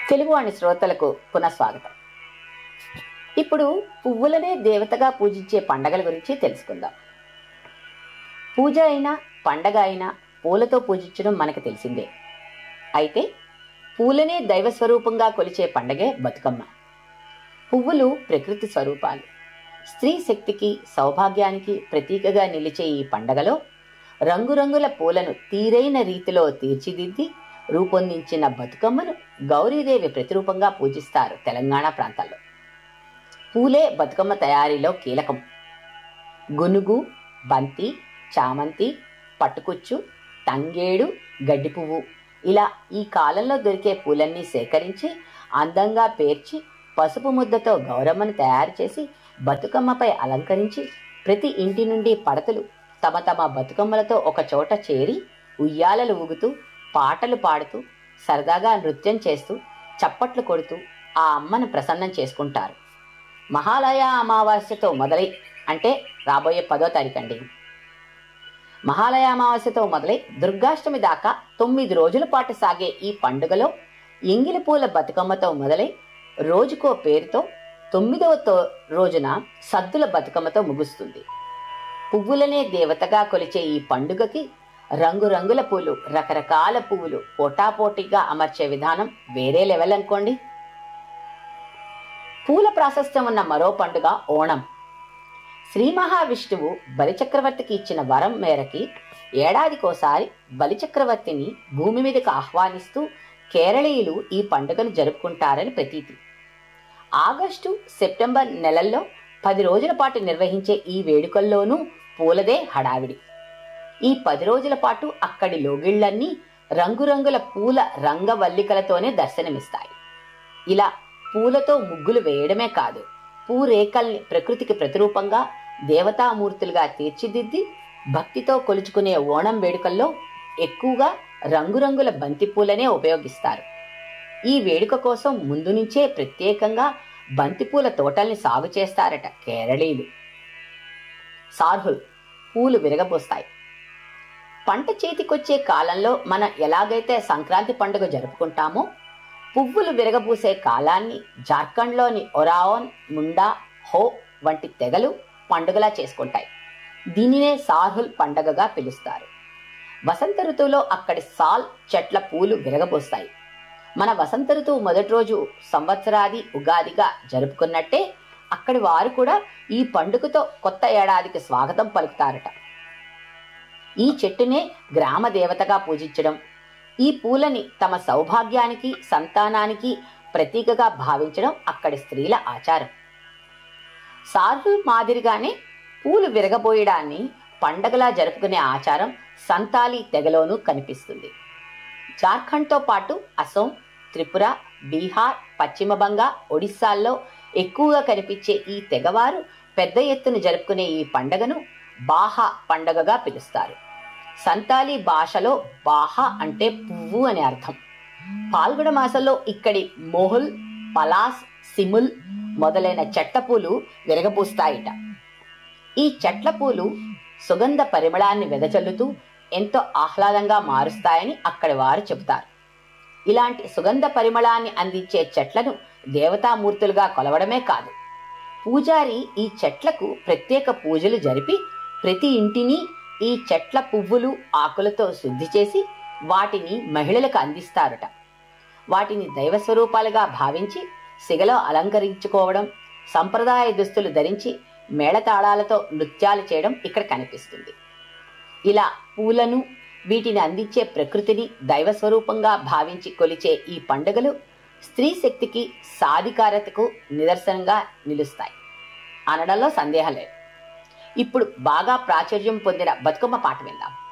తెలుగువాణి శ్రోతలకు పునఃస్వాగతం ఇప్పుడు పువ్వులనే దేవతగా పూజించే పండగల గురించి తెలుసుకుందాం పూజ అయినా పండగ అయినా పూలతో పూజించడం మనకు తెలిసిందే అయితే పూలనే దైవ స్వరూపంగా కొలిచే పండగే బతుకమ్మ పువ్వులు ప్రకృతి స్వరూపాలు స్త్రీ శక్తికి సౌభాగ్యానికి ప్రతీకగా నిలిచే ఈ పండగలో రంగురంగుల పూలను తీరైన రీతిలో తీర్చిదిద్ది రూపొందించిన బతుకమ్మను గౌరీదేవి ప్రతిరూపంగా పూజిస్తారు తెలంగాణ ప్రాంతాల్లో పూలే బతుకమ్మ తయారీలో కీలకం గునుగు బంతి చామంతి పట్టుకుచ్చు తంగేడు గడ్డి పువ్వు ఇలా ఈ కాలంలో దొరికే పూలన్నీ సేకరించి అందంగా పేర్చి పసుపు ముద్దతో గౌరమ్మను తయారు చేసి బతుకమ్మపై అలంకరించి ప్రతి ఇంటి నుండి పడతలు తమ తమ బతుకమ్మలతో ఒక చోట చేరి ఉయ్యాలలు ఊగుతూ పాటలు పాడుతూ సరదాగా నృత్యం చేస్తూ చప్పట్లు కొడుతూ ఆ అమ్మను ప్రసన్నం చేసుకుంటారు మహాలయ అమావాస్యతో మొదలై అంటే రాబోయే పదో తారీఖు అండి మహాలయ అమావాస్యతో మొదలై దుర్గాష్టమి దాకా తొమ్మిది రోజుల పాటు సాగే ఈ పండుగలో ఎంగిలి పూల బతుకమ్మతో మొదలై రోజుకో పేరుతో తొమ్మిదవ తో- రోజున సద్దుల బతుకమ్మతో ముగుస్తుంది పువ్వులనే దేవతగా కొలిచే ఈ పండుగకి రంగురంగుల పూలు రకరకాల పువ్వులు పోటాపోటీగా అమర్చే విధానం వేరే లెవెల్ అనుకోండి పూల ప్రాశస్త్యం ఉన్న మరో పండుగ ఓణం శ్రీ మహావిష్ణువు బలిచక్రవర్తికి ఇచ్చిన వరం మేరకి ఏడాదికోసారి బలిచక్రవర్తిని భూమి మీదకు ఆహ్వానిస్తూ కేరళీయులు ఈ పండుగను జరుపుకుంటారని ప్రతీతి ఆగస్టు సెప్టెంబర్ నెలల్లో పది రోజుల పాటు నిర్వహించే ఈ వేడుకల్లోనూ పూలదే హడావిడి ఈ పది రోజుల పాటు అక్కడి లోగిళ్లన్నీ రంగురంగుల పూల రంగవల్లికలతోనే దర్శనమిస్తాయి ఇలా పూలతో ముగ్గులు వేయడమే కాదు పూరేకల్ని ప్రకృతికి ప్రతిరూపంగా దేవతామూర్తులుగా తీర్చిదిద్ది భక్తితో కొలుచుకునే ఓణం వేడుకల్లో ఎక్కువగా రంగురంగుల బంతి పూలనే ఉపయోగిస్తారు ఈ వేడుక కోసం ముందు నుంచే ప్రత్యేకంగా బంతిపూల తోటల్ని సాగు చేస్తారట కేరళీయులు సార్హుల్ పూలు విరగబోస్తాయి పంట చేతికొచ్చే కాలంలో మనం ఎలాగైతే సంక్రాంతి పండుగ జరుపుకుంటామో పువ్వులు విరగబూసే కాలాన్ని జార్ఖండ్లోని ఒరావన్ ముండా హో వంటి తెగలు పండుగలా చేసుకుంటాయి దీనినే సార్హుల్ పండగగా పిలుస్తారు వసంత ఋతువులో అక్కడి సాల్ చెట్ల పూలు విరగబోస్తాయి మన వసంత ఋతువు మొదటి రోజు సంవత్సరాది ఉగాదిగా జరుపుకున్నట్టే అక్కడి వారు కూడా ఈ పండుగతో కొత్త ఏడాదికి స్వాగతం పలుకుతారట ఈ చెట్టునే గ్రామ దేవతగా పూజించడం ఈ పూలని తమ సౌభాగ్యానికి సంతానానికి ప్రతీకగా భావించడం అక్కడి స్త్రీల ఆచారం సార్హుల్ మాదిరిగానే పూలు విరగబోయడాన్ని పండగలా జరుపుకునే ఆచారం సంతాలి తెగలోనూ కనిపిస్తుంది జార్ఖండ్తో పాటు అసోం త్రిపుర బీహార్ పశ్చిమ బంగా ఒడిస్సాల్లో ఎక్కువగా కనిపించే ఈ తెగవారు పెద్ద ఎత్తున జరుపుకునే ఈ పండగను బాహా పండగగా పిలుస్తారు సంతాలి భాషలో బాహా అంటే పువ్వు అని అర్థం పాల్గొన మాసంలో ఇక్కడి మొహుల్ పలాస్ సిముల్ మొదలైన చెట్ల పూలు విరగబూస్తాయిట ఈ చెట్ల పూలు సుగంధ పరిమళాన్ని వెదజల్లుతూ ఎంతో ఆహ్లాదంగా మారుస్తాయని అక్కడి వారు చెబుతారు ఇలాంటి సుగంధ పరిమళాన్ని అందించే చెట్లను దేవతామూర్తులుగా కొలవడమే కాదు పూజారి ఈ చెట్లకు ప్రత్యేక పూజలు జరిపి ప్రతి ఇంటిని ఈ చెట్ల పువ్వులు ఆకులతో శుద్ధి చేసి వాటిని మహిళలకు అందిస్తారట వాటిని దైవ స్వరూపాలుగా భావించి సిగలో అలంకరించుకోవడం సంప్రదాయ దుస్తులు ధరించి మేళతాళాలతో నృత్యాలు చేయడం ఇక్కడ కనిపిస్తుంది ఇలా పూలను వీటిని అందించే ప్రకృతిని దైవ స్వరూపంగా భావించి కొలిచే ఈ పండుగలు స్త్రీ శక్తికి సాధికారతకు నిదర్శనంగా నిలుస్తాయి అనడంలో సందేహం లేదు ఇప్పుడు బాగా ప్రాచుర్యం పొందిన బతుకమ్మ పాట విందాం